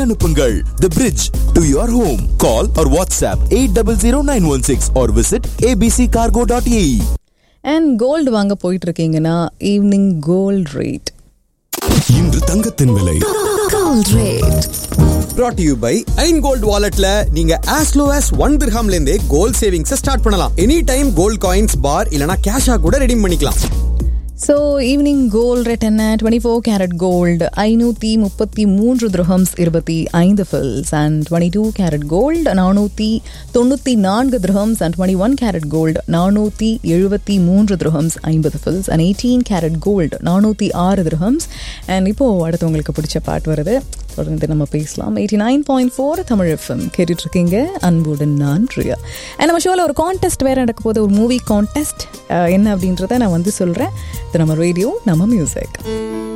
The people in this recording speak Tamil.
அனுப்புங்கள் the bridge to your home call or WhatsApp eight double zero nine one six or visit ABC cargo dot AE and gold வாங்க போயிட்டு இருக்கீங்கன்னா ஈவினிங் கோல்ட் ரேட் இன்று தங்கத்தின் விலை brought to you by ஐன் கோல்ட் வாலெட்ல நீங்க as low as ஒன் திர்ஹாம்ல இருந்தே கோல்ட் சேவிங்ஸ் ஸ்டார்ட் பண்ணலாம் any time gold coins bar இல்லனா கேஷா கூட ரெடீம் பண்ணிக்கலாம் ஸோ ஈவினிங் கோல்ட் ரேட் என்ன டுவெண்ட்டி ஃபோர் கேரட் கோல்டு ஐநூற்றி முப்பத்தி மூன்று திரஹம்ஸ் இருபத்தி ஐந்து fils and twenty two carat gold நானூற்றி தொண்ணூற்றி நான்கு dirhams and twenty one carat gold நானூற்றி எழுபத்தி மூன்று திரஹம்ஸ் ஐம்பது fils and eighteen carat gold நானூற்றி ஆறு திரஹம்ஸ் அண்ட் இப்போது அடுத்து உங்களுக்கு பிடிச்ச பாட்டு வருது தொடர்ந்து நம்ம பேசலாம் eighty nine point four Tamil FM கேட்டுட்டு இருக்கீங்க அன்புடன் நான் ரியா அண்ட் நம்ம ஷோவில் ஒரு கான்டெஸ்ட் வேறு நடக்க போது ஒரு மூவி கான்டெஸ்ட் என்ன அப்படின்றத நான் வந்து சொல்கிறேன் இது நம்ம ரேடியோ நம்ம மியூசிக்